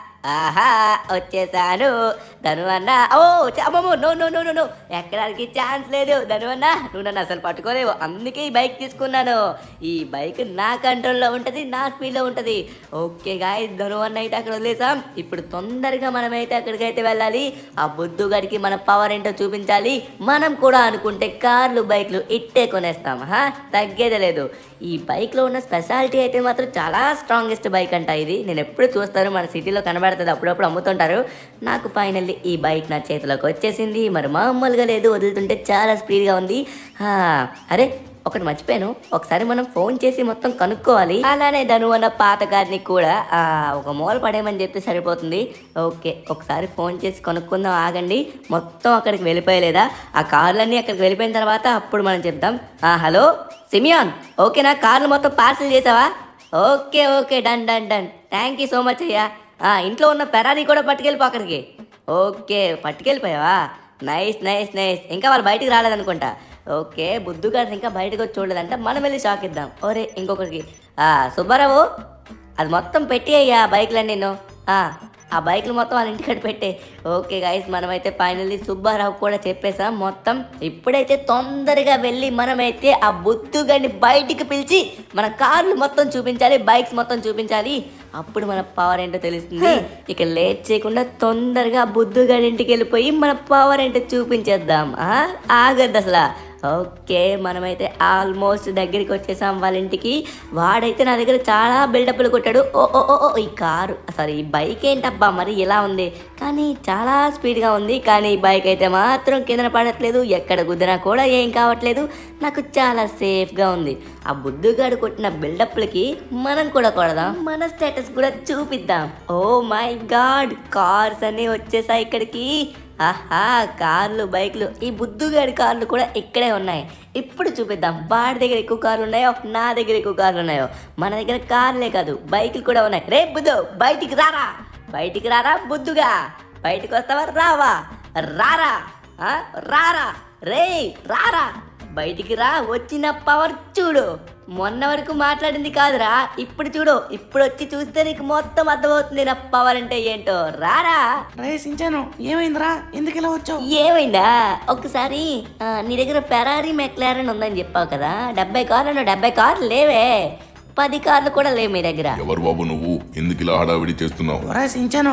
ఆహా వచ్చేసాను ధను అన్న ఓ చ- అమ్మమ్మో no no no no no ఎక్కడానికి ఛాన్స్ లేదు ధను అన్న నువ్వు నన్ను అసలు పట్టుకోలేవు అందుకే ఈ బైక్ తీసుకున్నాను ఈ బైక్ నా కంట్రోల్లో ఉంటుంది నా స్పీడ్లో ఉంటుంది ఓకే గాయ ధను అన్న అయితే అక్కడ వదిలేసాం ఇప్పుడు తొందరగా మనమైతే అక్కడికైతే వెళ్ళాలి ఆ బుద్ధు గడికి మన పవర్ ఏంటో చూపించాలి మనం కూడా అనుకుంటే కార్లు బైక్లు ఇట్టే కొనేస్తాం హా తగ్గేదే లేదు ఈ బైక్లో ఉన్న స్పెషాలిటీ అయితే మాత్రం చాలా స్ట్రాంగెస్ట్ బైక్ అంట ఇది నేను ఎప్పుడు చూస్తాను మన సిటీలో కనబడుతుంది అప్పుడప్పుడు అమ్ముతుంటారు నాకు ఫైనల్లీ ఈ బైక్ నా చేతిలోకి వచ్చేసింది మరి మామూలుగా లేదు వదులుతుంటే చాలా స్పీడ్గా ఉంది హా, అరే ఒకటి మర్చిపోయాను ఒకసారి మనం ఫోన్ చేసి మొత్తం కనుక్కోవాలి అలానే ధను అన్న పాత కార్ని కూడా ఆ, ఒక మూల పడేయమని చెప్తే సరిపోతుంది ఓకే ఒకసారి ఫోన్ చేసి కనుక్కుందాం ఆగండి మొత్తం అక్కడికి వెళ్ళిపోయలేదా ఆ కార్లన్నీ అక్కడికి వెళ్ళిపోయిన తర్వాత అప్పుడు మనం చెప్దాం ఆ, హలో సిమియాన్ ఓకేనా కార్లు మొత్తం పార్సిల్ చేసావా okay okay done done done thank you so much అయ్యా ఆ, ఇంట్లో ఉన్న ఫెరారీ కూడా పట్టుకెళ్ళిపో అక్కడికి ఓకే పట్టుకెళ్ళిపోయావా నైస్ నైస్ నైస్ ఇంకా వాళ్ళు బయటికి రాలేదనుకుంటా ఓకే బుద్ధు గారు ఇంకా బయటకు వచ్చి చూడలేదంట మనం వెళ్ళి షాక్ ఇద్దాం ఓరే ఇంకొకరికి ఆ, సుబ్బారావు అది మొత్తం పెట్టి అయ్యా బైక్లన్నీ నేను ఆ, ఆ బైక్లు మొత్తం వాళ్ళ ఇంటికాడ పెట్టే ఓకే గైస్ మనమైతే ఫైనల్లీ సుబ్బారావు కూడా చెప్పేసాం మొత్తం ఇప్పుడైతే తొందరగా వెళ్ళి మనమైతే ఆ బుద్ధుగాడిని బయటికి పిలిచి మన కార్లు మొత్తం చూపించాలి బైక్స్ మొత్తం చూపించాలి అప్పుడు మన పవర్ ఏంటో తెలుస్తుంది ఇక లేట్ చేయకుండా తొందరగా బుద్ధుగాడి ఇంటికి వెళ్ళిపోయి మన పవర్ ఏంటో చూపించేద్దాం ఆ? ఆగద్దు అసలు ఓకే మనమైతే ఆల్మోస్ట్ దగ్గరికి వచ్చేసాం వాళ్ళ ఇంటికి వాడైతే నా దగ్గర చాలా బిల్డప్లు కొట్టాడు ఓ ఓ ఓ, ఓ ఈ కారు సారీ ఈ బైక్ ఏంటబ్బా మరి ఇలా ఉంది కానీ చాలా స్పీడ్గా ఉంది కానీ ఈ బైక్ అయితే మాత్రం కింద పడట్లేదు ఎక్కడ గుద్దినా కూడా ఏం కావట్లేదు నాకు చాలా సేఫ్గా ఉంది ఆ బుద్ధుగాడు కొట్టిన బిల్డప్లకి మనం కూడా కొడదాం మన స్టేటస్ కూడా చూపిద్దాం ఓ మై గాడ్ కార్స్ అన్నీ వచ్చేసాయి ఇక్కడికి ఆహా కార్లు బైక్లు ఈ బుద్ధుగాడి కార్లు కూడా ఇక్కడే ఉన్నాయి ఇప్పుడు చూపిద్దాం వాడి దగ్గర ఎక్కువ కార్లు ఉన్నాయో నా దగ్గర ఎక్కువ కార్లు ఉన్నాయో మన దగ్గర కార్లే కాదు బైకులు కూడా ఉన్నాయి రే బుద్ధు బయటికి రారా బయటికి రారా బుద్ధుగా బయటికి వస్తావా రావా రారా ఆ? రారా రే రారా బయటికి రా వచ్చిన పవర్ చూడు మొన్న వరకు మాట్లాడింది కాదురా ఇప్పుడు చూడు ఇప్పుడు వచ్చి చూస్తే నీకు మొత్తం అర్థమవుతుంది నా పవర్ అంటే ఏంటో రారా రే సించాను ఏమైందిరా ఎందుకు ఇలా వచ్చావు ఏమైందా ఒకసారి ఆ, నీ దగ్గర ఫెరారీ మెక్లారన్ ఉందని చెప్పావు కదా డెబ్బై కార్లు డెబ్బై కార్లు లేవే పది కార్లు కూడా లేవు మీ దగ్గర ఎవరు బాబు నువ్వు ఎందుకు ఇలా హడావిడి చేస్తున్నావు రే సించాను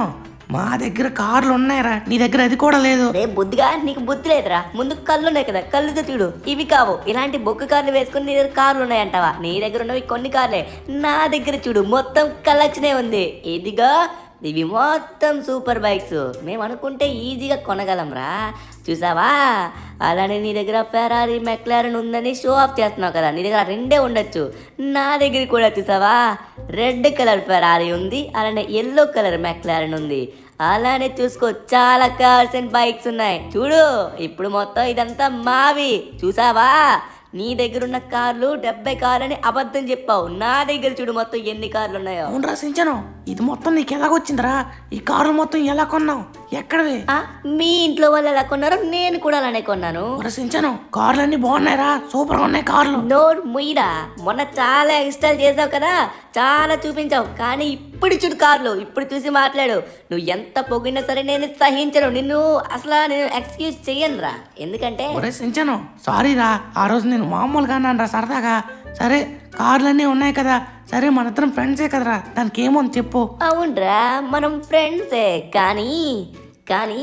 మా దగ్గర కార్లు ఉన్నాయిరా నీ దగ్గర అది కూడా లేదు రే బుద్ధిగా నీకు బుద్ధి లేదురా ముందు కళ్ళు ఉన్నాయి కదా కళ్ళుతో చూడు ఇవి కావు ఇలాంటి బొగ్గు కార్లు వేసుకుని నీ దగ్గర కార్లు ఉన్నాయంటావా నీ దగ్గర ఉన్నవి కొన్ని కార్లే నా దగ్గర చూడు మొత్తం కలెక్షనే ఉంది ఇదిగా ఇవి మొత్తం సూపర్ బైక్స్ మేము అనుకుంటే ఈజీగా కొనగలంరా చూసావా అలానే నీ దగ్గర ఫెరారీ మెక్లారన్ ఉందని షో ఆఫ్ చేస్తున్నావు కదా నీ దగ్గర రెండే ఉండొచ్చు నా దగ్గర కూడా చూసావా రెడ్ కలర్ ఫెరారీ ఉంది అలానే ఎల్లో కలర్ మెక్లారన్ ఉంది అలానే చూసుకో చాలా కార్స్ అండ్ బైక్స్ ఉన్నాయి చూడు ఇప్పుడు మొత్తం ఇదంతా మావి చూసావా నీ దగ్గర ఉన్న కార్లు డెబ్బై కార్లు అని అబద్ధం చెప్పావు నా దగ్గర చూడు మొత్తం ఎన్ని కార్లు ఉన్నాయో అవునరా సించను ఇది మొత్తం నీకు ఎలాగొచ్చిందిరా ఈ కార్లు మొత్తం ఎలా కొన్నావు ఎక్కడవి ఆ, మీ ఇంట్లో వాళ్ళు ఎలా కొన్నారో నేను కూడా అలానే కొన్నాను ఒరే సించను కార్లు అన్ని బాగున్నాయిరా సూపర్గా ఉన్నాయి కార్లు నోరు ముయ్యరా మొన్న చాలా ఇన్స్టాల్ చేసావు కదా చాలా చూపించావు కానీ ఇప్పుడు చూడు కార్లు ఇప్పుడు చూసి మాట్లాడు నువ్వు ఎంత పొగినా సరే నేను సహించను నిన్ను అసలు నేను ఎక్స్క్యూజ్ చెయ్యను రా ఎందుకంటే ఒరే సించను సారీరా ఆ రోజు నేను మామూలుగా అన్నాను సరదాగా సరే కార్లు అన్నీ ఉన్నాయి కదా సరే మన ఇద్దరం ఫ్రెండ్సే కదరా దానికి ఏమో చెప్పు అవునరా మనం ఫ్రెండ్సే కానీ కానీ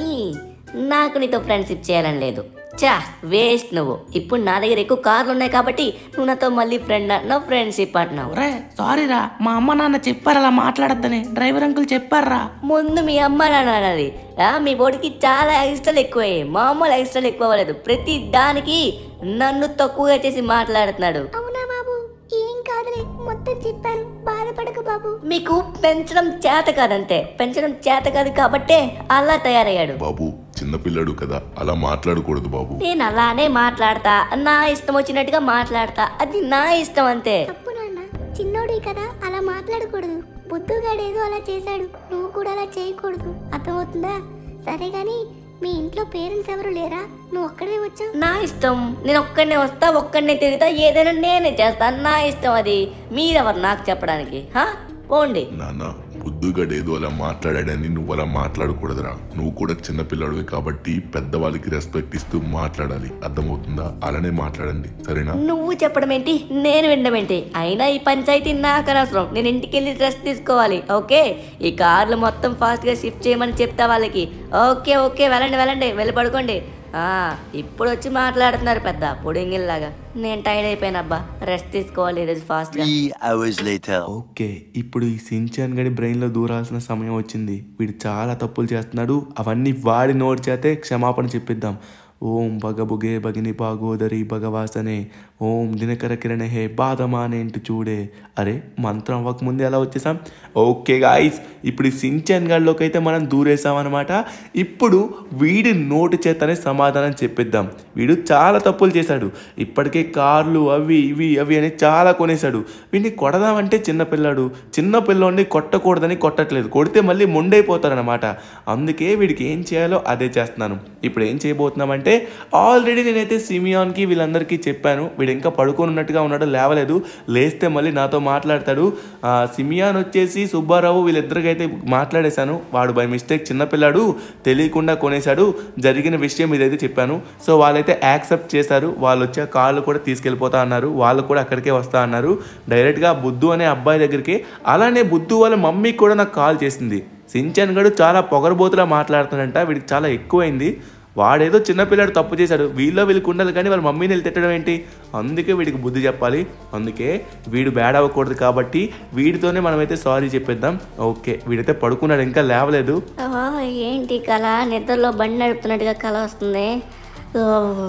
నాకు నీతో ఫ్రెండ్షిప్ చేయాలని లేదు చా వేస్ట్ నువ్వు ఇప్పుడు నా దగ్గర ఎక్కువ కార్లు ఉన్నాయి కాబట్టి నువ్వు నాతో మళ్ళీ ఫ్రెండ్ అంటున్నావు ఫ్రెండ్షిప్ అంటున్నావు ఒరే సారీరా మా అమ్మ నాన్న చెప్పారు అలా మాట్లాడద్దని డ్రైవర్ అంకుల్ చెప్పారా ముందు మీ అమ్మ నాన్న అన్నది ఆ, మీ బోడికి చాలా ఎక్స్ట్రాలు ఎక్కువయ్యాయి మామూలు ఎక్స్ట్రాలు ఎక్కువ అవ్వలేదు ప్రతి దానికి నన్ను తక్కువగా చేసి మాట్లాడుతున్నాడు అవునా బాబు ఏం కాదులే మొత్తం చెప్పాను బాధపడకు బాబు మీకు పెంచడం చేత కాదంతే పెంచడం చేత కాదు కాబట్టే అలా తయారయ్యాడు బాబు చిన్నపిల్లాడు కదా అలా మాట్లాడకూడదు బాబు నేను అలానే మాట్లాడతా నా ఇష్టం వచ్చినట్టుగా మాట్లాడతా అది నా ఇష్టం అంతే తప్పు నాన్న చిన్నోడు కదా అలా మాట్లాడకూడదు బుద్ధుగాడేదో అలా చేశాడు నువ్వు కూడా అలా చేయకూడదు అర్థమవుతుందా సరే గాని మీ ఇంట్లో పేరెంట్స్ ఎవరు లేరా నువ్వు ఒక్కడే వచ్చావు నా ఇష్టం నేను ఒక్కడనే వస్తా ఒక్కడనే తిరుగుతా ఏదైనా నేనే చేస్తా నా ఇష్టం అది మీరెవరు నాకు చెప్పడానికి హా పోండి నాన్న బుద్ధుగాడేదో అలా మాట్లాడాడని నువ్వు అలా మాట్లాడకూడదురా నువ్వు కూడా చిన్నపిల్లాడివి కాబట్టి పెద్దవాళ్ళకి రెస్పెక్ట్ ఇస్తూ మాట్లాడాలి అర్థమవుతుందా అలానే మాట్లాడండి సరేనా నువ్వు చెప్పడం ఏంటి నేను వినడం ఏంటి అయినా ఈ పంచాయతీ నాకు అనవసరం నేను ఇంటికి వెళ్ళి డ్రెస్ తీసుకోవాలి ఓకే ఈ కార్లు మొత్తం ఫాస్ట్గా షిఫ్ట్ చేయమని చెప్తా వాళ్ళకి ఓకే ఓకే వెళ్ళండి వెళ్ళండి వెళ్ళి పడుకోండి ఆ, ఇప్పుడు వచ్చి మాట్లాడుతున్నారు పెద్ద పుడింగిల్లాగా నేను టైర్డ్ అయిపోయాను అబ్బా రెస్ట్ తీసుకోవాలి ఈరోజు ఫాస్ట్గా Three hours later. ఓకే ఇప్పుడు ఈ సించాన్ గడి బ్రెయిన్లో దూరాల్సిన సమయం వచ్చింది వీడు చాలా తప్పులు చేస్తున్నాడు అవన్నీ వాడి నోటి చేతే క్షమాపణ చెప్పిద్దాం ఓం భగబుగే భగిని భాగోదరి భగవాసనే ఓం దినకర కిరణే హే బాధమానేంటి చూడే అరే మంత్రం అవ్వకముందే ఎలా వచ్చేసాం ఓకే గాయస్ ఇప్పుడు ఈ సించాన్ గడిలోకి అయితే మనం దూరేసామన్నమాట ఇప్పుడు వీడి నోటి చేతనే సమాధానం చెప్పిద్దాం వీడు చాలా తప్పులు చేశాడు ఇప్పటికే కార్లు అవి ఇవి అవి అని చాలా కొనేశాడు వీడిని కొడదామంటే చిన్నపిల్లాడు చిన్న పిల్లోడిని కొట్టకూడదని కొట్టట్లేదు కొడితే మళ్ళీ మొండైపోతారనమాట అందుకే వీడికి ఏం చేయాలో అదే చేస్తున్నాను ఇప్పుడు ఏం చేయబోతున్నామంటే ఆల్రెడీ నేనైతే సిమియాన్కి వీళ్ళందరికీ చెప్పాను వీడు ఇంకా పడుకొని ఉన్నట్టుగా ఉన్నాడు లేవలేదు లేస్తే మళ్ళీ నాతో మాట్లాడతాడు ఆ, సిమియాన్ వచ్చేసి సుబ్బారావు వీళ్ళిద్దరికైతే మాట్లాడేశాను వాడు బై మిస్టేక్ చిన్నపిల్లాడు తెలియకుండా కొనేశాడు జరిగిన విషయం ఇదైతే చెప్పాను సో వాళ్ళైతే యాక్సెప్ట్ చేశారు వాళ్ళు వచ్చి ఆ కార్లు కూడా తీసుకెళ్ళిపోతా అన్నారు వాళ్ళు కూడా అక్కడికే వస్తా అన్నారు డైరెక్ట్గా బుద్ధు అనే అబ్బాయి దగ్గరికి అలానే బుద్ధు వాళ్ళ మమ్మీ కూడా నాకు కాల్ చేసింది సించన్ గడు చాలా పొగరబోతులా మాట్లాడుతాడంట వీడికి చాలా ఎక్కువైంది వాడేదో చిన్నపిల్లాడు తప్పు చేశాడు వీళ్ళో వీళ్ళకి ఉండాలి కానీ వాళ్ళ మమ్మీని వెళ్ళి తిట్టడం ఏంటి అందుకే వీడికి బుద్ధి చెప్పాలి అందుకే వీడు బ్యాడ్ అవ్వకూడదు కాబట్టి వీడితోనే మనమైతే సారీ చెప్పేద్దాం ఓకే వీడైతే పడుకున్నాడు ఇంకా లేవలేదు ఓ, ఏంటి కళ నిద్రలో బండి నడుపుతున్నట్టుగా కళ వస్తుంది ఓ,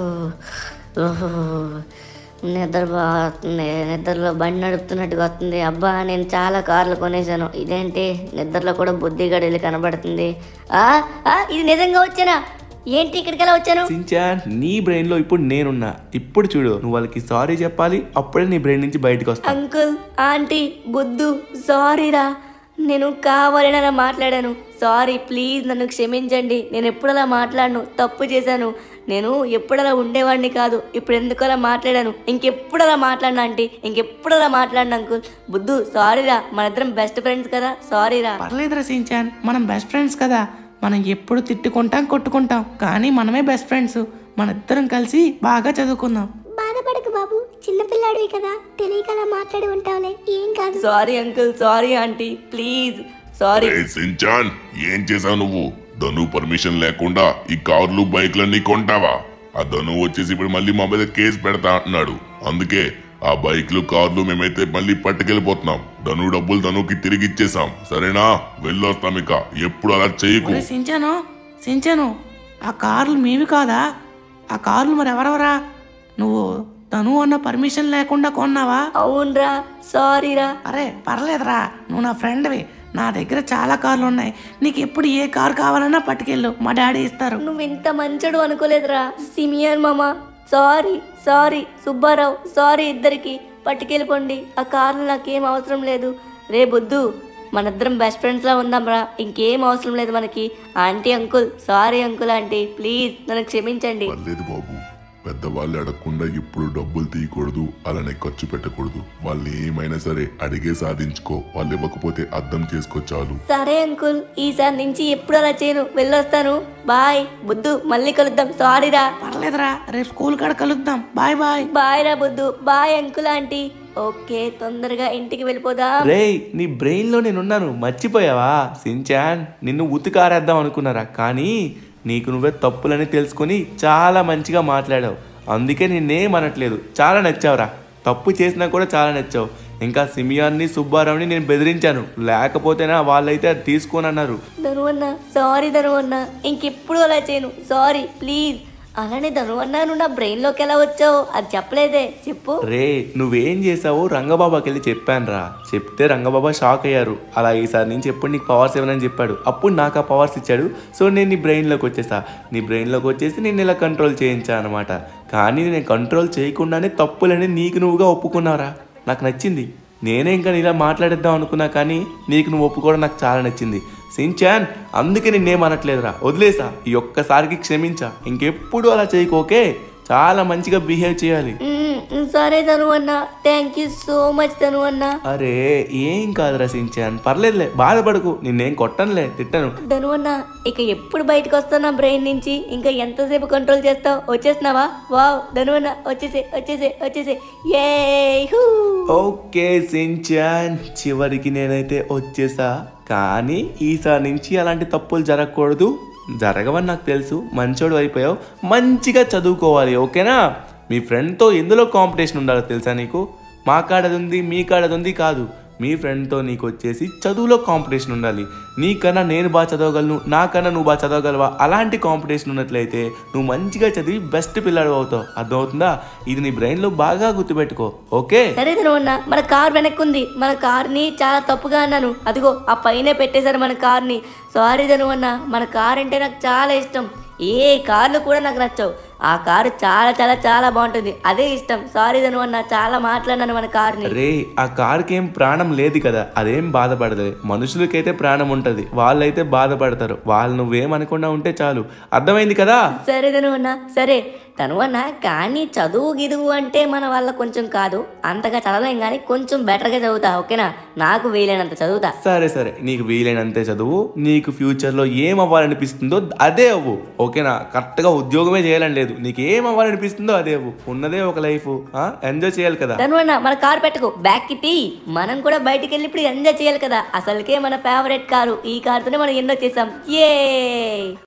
ఓహో, నిద్ర బాగుతుంది నిద్రలో బండి నడుపుతున్నట్టుగా వస్తుంది అబ్బా నేను చాలా కార్లు కొనేసాను ఇదేంటి నిద్రలో కూడా బుద్ధిగా వెళ్ళి కనబడుతుంది ఆ, ఆ, ఇది నిజంగా వచ్చానా ఏంటి ఇక్కడికి ఎలా వచ్చాను సించాన్ నీ బ్రెయిన్లో ఇప్పుడు నేనున్నా ఇప్పుడు చూడు నువ్వు వాళ్ళకి సారీ చెప్పాలి అప్పుడే నీ బ్రెయిన్ నుంచి బయటకు వస్తా అంకుల్ ఆంటీ బుద్ధు సారీరా నేను కావాలని అలా మాట్లాడాను సారీ ప్లీజ్ నన్ను క్షమించండి నేను ఎప్పుడు అలా మాట్లాడను తప్పు చేశాను నేను ఎప్పుడు అలా ఉండేవాడిని కాదు ఇప్పుడు ఎందుకు అలా మాట్లాడాను ఇంకెప్పుడు అలా మాట్లాడినా ఆంటీ ఇంకెప్పుడు అలా మాట్లాడిన అంకుల్ బుద్ధు సారీరా మన ఇద్దరం బెస్ట్ ఫ్రెండ్స్ కదా సారీరా పర్లేదురా సించాన్ మనం బెస్ట్ ఫ్రెండ్స్ కదా మనం ఎప్పుడు తిట్టుకుంటాం కొట్టుకుంటాం కానీ మనమే బెస్ట్ ఫ్రెండ్స్ మన ఇద్దరం కలిసి బాగా చదువుకుందాం బాధపడకు బాబు చిన్నపిల్లాడివి కదా తెలియక అలా మాట్లాడి ఉంటావులే ఏం కాదు sorry uncle sorry aunty please sorry ఏ సించాన్ ఏం చేసావు నువ్వు ధను పర్మిషన్ లేకుండా ఈ కార్లు బైక్లన్నీ కొంటావా ఆ ధను వచ్చేసి ఇప్పుడు మళ్ళీ మా మీద కేసు పెడతా అంటున్నాడు అందుకే ఆ బైక్లు కార్లు మేమైతే మళ్ళీ పట్టుకెళ్ళిపోతున్నాం ధను డబ్బులు ధనుకి తిరిగి ఇచ్చేసాం సరేనా వెళ్ళొస్తాం ఇక ఎప్పుడు అలా చేయకు ఒరే సించాను సించాను ఆ కార్లు మీవి కాదా ఆ కార్లు మరి ఎవరెవరా నువ్వు తను అన్న పర్మిషన్ లేకుండా కొన్నావా అవునరా సారీరా అరే పర్లేదురా నువ్వు నా ఫ్రెండ్వి నా దగ్గర చాలా కార్లు ఉన్నాయి నీకు ఎప్పుడు ఏ కార్ కావాలన్నా పట్టుకెళ్ళు మా డాడీ ఇస్తారు నువ్వు ఇంత మంచోడు అనుకోలేదురా సిమియర్ మామ సారీ సారీ సుబ్బారావు సారీ ఇద్దరికి పట్టుకెళ్ళిపోండి ఆ కార్లు నాకేం అవసరం లేదు రే బుద్ధు మనిద్దరం బెస్ట్ ఫ్రెండ్స్లా ఉందాంరా ఇంకేం అవసరం లేదు మనకి aunty uncle sorry uncle aunty please నన్ను క్షమించండి పర్లేదు బాబు పెద్దవాళ్ళు అడగకుండా ఎప్పుడు డబ్బులు తీయకూడదు అలానే ఖర్చు పెట్టకూడదు వాళ్ళు ఏమైనా సరే అడిగే సాధించుకో వాళ్ళు ఇవ్వకపోతే అర్థం చేసుకో చాలు సరే అంకుల్ ఈసారి నుంచి ఎప్పుడు అలా చేయను వెళ్ళొస్తాను బాయ్ బుద్ధు మళ్ళీ కలుద్దాం సారీరా పర్లేదురా రేపు స్కూల్ కాడ కలుద్దాం బాయ్ బాయ్ బాయ్ రా బుద్ధు బాయ్ అంకుల్ ఆంటీ ఓకే తొందరగా ఇంటికి వెళ్ళిపోదాం రేయ్ నీ బ్రెయిన్లో నేనున్నాను మర్చిపోయావా సించాన్ నిన్ను ఉతికారేద్దాం అనుకున్నారా కానీ నీకు నువ్వే తప్పులని తెలుసుకొని చాలా మంచిగా మాట్లాడావు అందుకే నిన్నేం అనట్లేదు చాలా నచ్చావురా తప్పు చేసినా కూడా చాలా నచ్చావు ఇంకా సిమియాన్ని సుబ్బారావుని నేను బెదిరించాను లేకపోతేనా వాళ్ళైతే అది తీసుకొని అన్నారు ధనువన్న సారీ ధనువన్న ఇంకెప్పుడు అలా చేయను సారీ ప్లీజ్ అలానే ధనువన్న నువ్వు నా బ్రెయిన్లోకి ఎలా వచ్చావు అది చెప్పలేదే చెప్పు రే నువ్వేం చేసావో రంగబాబాకి వెళ్ళి చెప్పానురా చెప్తే రంగబాబా షాక్ అయ్యారు అలా ఈసారి నుంచి ఎప్పుడు నీకు పవర్స్ ఇవ్వనని చెప్పాడు అప్పుడు నాకు ఆ పవర్స్ ఇచ్చాడు సో నేను నీ బ్రెయిన్లోకి వచ్చేసా నీ బ్రెయిన్లోకి వచ్చేసి నేను ఇలా కంట్రోల్ చేయించా అనమాట కానీ నేను కంట్రోల్ చేయకుండానే తప్పులని నీకు నువ్వుగా ఒప్పుకున్నారా నాకు నచ్చింది నేనే ఇంకా ఇలా మాట్లాడేద్దాం అనుకున్నా కానీ నీకు నువ్వు ఒప్పుకోవడం నాకు చాలా నచ్చింది సించాన్ అందుకే నిన్నేం అనట్లేదురా వదిలేసా ఈ ఒక్కసారికి క్షమించా ఇంకెప్పుడు అలా చేయకోకే చాలా మంచిగా బిహేవ్ చేయాలి మ్మ్, సరే ధనువన్న థ్యాంక్ యూ సో మచ్ ధనువన్న అరే ఏం కాదు రసించాను పర్లేదులే బాధపడకు నిన్నేం కొట్టనులే తిట్టను ధనువన్న ఇక ఎప్పుడు బయటకు వస్తావు నా బ్రెయిన్ నుంచి ఇంకా ఎంతసేపు కంట్రోల్ చేస్తావు వచ్చేస్తున్నావా వావ్ ధనువన్న వచ్చేసే వచ్చేసే వచ్చేసే ఏ ఓకే సించాన్ చివరికి నేనైతే వచ్చేసా కానీ ఈసారి నుంచి అలాంటి తప్పులు జరగకూడదు జరగవని నాకు తెలుసు మంచోడు అయిపోయావు మంచిగా చదువుకోవాలి ఓకేనా మీ ఫ్రెండ్తో ఎందులో కాంపిటీషన్ ఉండాలో తెలుసా నీకు మా కాడది ఉంది మీ కాడది ఉంది కాదు మీ ఫ్రెండ్తో నీకు వచ్చేసి చదువులో కాంపిటీషన్ ఉండాలి నీకన్నా నేను బాగా చదవగలను నాకన్నా నువ్వు బాగా చదవగలవా అలాంటి కాంపిటీషన్ ఉన్నట్లయితే నువ్వు మంచిగా చదివి బెస్ట్ పిల్లాడు అవుతావు అర్థమవుతుందా ఇది నీ బ్రెయిన్లో బాగా గుర్తుపెట్టుకో ఓకే సరే ధనువన్న మన కార్ వెనక్కుంది మన కార్ని చాలా తప్పుగా అన్నాను అదిగో ఆ పైనే పెట్టేశారు మన కార్ని సారీ ధనువన్న మన కార్ అంటే నాకు చాలా ఇష్టం ఏ కార్లు కూడా నాకు నచ్చవు ఆ కారు చాలా చాలా చాలా బాగుంటుంది అదే ఇష్టం సారీ ధనువన్న చాలా మాట్లాడినాను మన కార్ని రే ఆ కార్కి ఏం ప్రాణం లేదు కదా అదేం బాధపడదు మనుషులకైతే ప్రాణం ఉంటది వాళ్ళైతే బాధపడతారు వాళ్ళు నువ్వేమనకుండా ఉంటే చాలు అర్థమైంది కదా సరే ధనువన్న సరే ధనువన్న కానీ చదువు గిదువు అంటే మన వల్ల కొంచెం కాదు అంతగా చదవలేం కానీ కొంచెం బెటర్గా చదువుతా ఓకేనా నాకు వీలైనంత చదువుతా సరే సరే నీకు వీలైనంతే చదువు నీకు ఫ్యూచర్లో ఏం అవ్వాలనిపిస్తుందో అదే అవ్వు ఓకేనా కరెక్ట్గా ఉద్యోగమే చేయాలని లేదు నీకు ఏం అవ్వాలనిపిస్తుందో అదే అవ్వు ఉన్నదే ఒక లైఫ్ ఎంజాయ్ చేయాలి కదా ధనువన్న మన కార్ పెట్టుకో బ్యాక్ కి తీ మనం కూడా బయటికి వెళ్ళి ఇప్పుడు ఎంజాయ్ చేయాలి కదా అసలుకే మన ఫేవరెట్ కారు ఈ కారుతోనే మనం ఎన్నో చేసాం ఏ